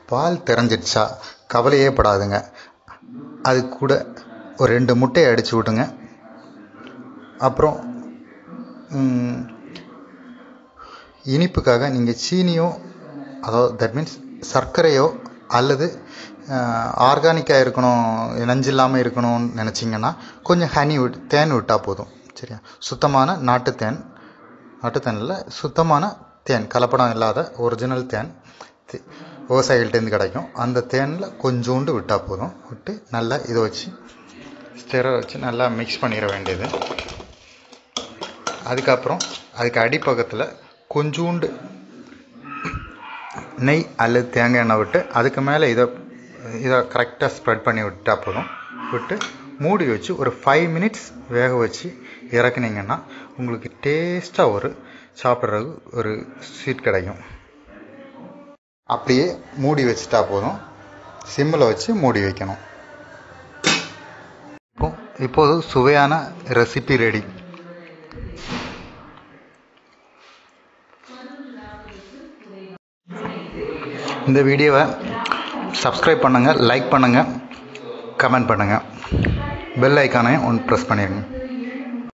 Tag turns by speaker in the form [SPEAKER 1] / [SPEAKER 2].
[SPEAKER 1] பால் திறஞ்சிடுச்சா கவலையே படாதுங்க அது கூட ஒரு ரெண்டு முட்டையை அடித்து விட்டுங்க அப்புறம் ம், இனிப்புக்காக நீங்கள் சீனியோ அதாவது தட் மீன்ஸ் சர்க்கரையோ அல்லது ஆர்கானிக்காக இருக்கணும் நஞ்சு இல்லாமல் இருக்கணும்னு நினச்சிங்கன்னா கொஞ்சம் ஹனி விட் தேன் விட்டால் போதும் சரியா சுத்தமான நாட்டு தேன் நாட்டு தேனில் சுத்தமான தேன் கலப்படம் இல்லாத ஒரிஜினல் தேன் தி- விவசாயிகள்ட்டேருந்து கிடைக்கும் அந்த தேனில் கொஞ்சோண்டு விட்டால் போதும் விட்டு நல்லா இதை வச்சு ஸ்டெரை வச்சு நல்லா மிக்ஸ் பண்ணிட வேண்டியது அதுக்கப்புறம் அதுக்கு அடிப்பக்கத்தில் கொஞ்சூண்டு நெய் அல்லது தேங்காய் எண்ணெய் விட்டு அதுக்கு மேலே இதை இதை கரெக்டாக ஸ்ப்ரெட் பண்ணி விட்டால் போதும் விட்டு மூடி வச்சு ஒரு ஃபைவ் மினிட்ஸ் வேக வச்சு இறக்குனீங்கன்னா உங்களுக்கு டேஸ்ட்டாக ஒரு சாப்பிட்றதுக்கு ஒரு ஸ்வீட் கிடைக்கும் அப்படியே மூடி வச்சுட்டா போதும் சிம்மில் வச்சு மூடி வைக்கணும் இப்போ இப்போது சுவையான ரெசிபி ரெடி இந்த வீடியோவை சப்ஸ்கிரைப் பண்ணுங்கள் லைக் பண்ணுங்கள் கமெண்ட் பண்ணுங்கள் பெல் ஐக்கானையும் ஒன் ப்ரெஸ் பண்ணிடுங்க